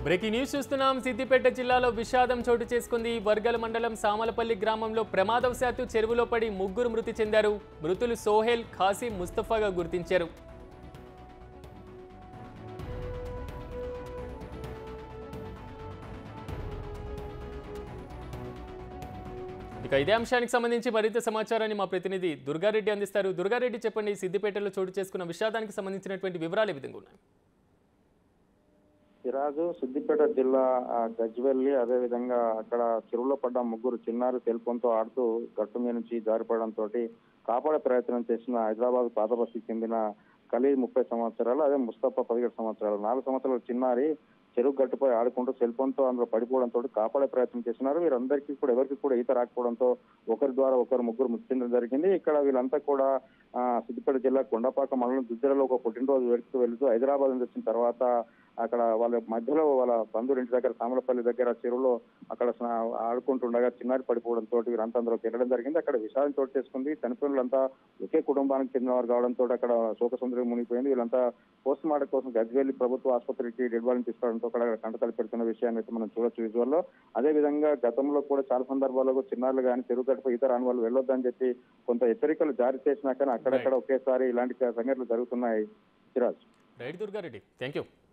breaking news చూస్తున్నాం సిద్దిపేట జిల్లాలో విషాదం చోటు చేసుకుంది వర్గల మండలం సామలపల్లి గ్రామంలో ప్రమాదవశాత్తు చెరువులో పడి ముగ్గురు మృతి చెందారు మృతులు సోహెల్ ఖాసీ ముస్తఫాగా గుర్తించారు ఇక ఇదే అంశానికి సంబంధించి మరింత సమాచారాన్ని మా ప్రతినిధి దుర్గారెడ్డి అందిస్తారు దుర్గారెడ్డి చెప్పండి సిద్దిపేటలో చోటు చేసుకున్న విషాదానికి సంబంధించినటువంటి వివరాలు ఏ విధంగా ఉన్నాయి సిరాజు సిద్దిపేట జిల్లా ఆ, గజ్వెల్లి అదే విధంగా అక్కడ చెరువులో పడ్డ ముగ్గురు చిన్నారి సెల్ఫోన్తో ఆడుతూ గట్టు మీద నుంచి జారిపడడంతో కాపాడే ప్రయత్నం చేసిన హైదరాబాద్ పాత బస్తీకి చెందిన ఖలీద్ ముప్పై సంవత్సరాలు అదే ముస్తఫా పదిహేడు సంవత్సరాలు నాలుగు సంవత్సరాల చిన్నారి చెరువు గట్టుపై ఆడుకుంటూ సెల్ ఫోన్ తో అందులో పడిపోవడంతో కాపాడే ప్రయత్నం చేస్తున్నారు వీరందరికీ కూడా ఎవరికి కూడా ఈత రాకపోవడంతో ఒకరి ద్వారా ఒకరు ముగ్గురు మృతి చెందడం జరిగింది ఇక్కడ వీళ్ళంతా కూడా ఆ, సిద్దిపేట జిల్లా కొండపాక మండలం దుద్దెలలో ఒక పుట్టినరోజు వేడుకకు వెళుతూ హైదరాబాద్ నుంచి వచ్చిన తర్వాత అక్కడ వాళ్ళ మధ్యలో వాళ్ళ బంధువుల ఇంటి దగ్గర సామలపల్లి దగ్గర చెరువులో అక్కడ స్నా- ఆడుకుంటుండగా చిన్నారి పడిపోవడంతో వీరంతా అందులోకి వెళ్ళడం జరిగింది అక్కడ విషాదం చోటు చేసుకుంది చనిపోయిన వాళ్ళంతా ఒకే కుటుంబానికి చెందినవారు కావడంతో అక్కడ శోక సుందరం మునిగిపోయింది వీళ్ళంతా పోస్ట్ మార్టం కోసం గజ్వేలి ప్రభుత్వ ఆసుపత్రికి డెడ్ బాడీని తీసుకోవడంతో అక్కడ కంటతలు పెడుతున్న విషయాన్ని అయితే మనం చూడొచ్చు విజువల్ లో అదే విధంగా గతంలో కూడా చాలా సందర్భాల్లో కూడా చిన్నారులు కానీ చెరువు గడప ఇతర రాని వాళ్ళు వెళ్ళొద్దని చెప్పి కొంత హెచ్చరికలు జారీ చేసినా కానీ అక్కడక్కడ ఒకేసారి ఇలాంటి సంఘటనలు జరుగుతున్నాయి Siraj right Durgareddy thank you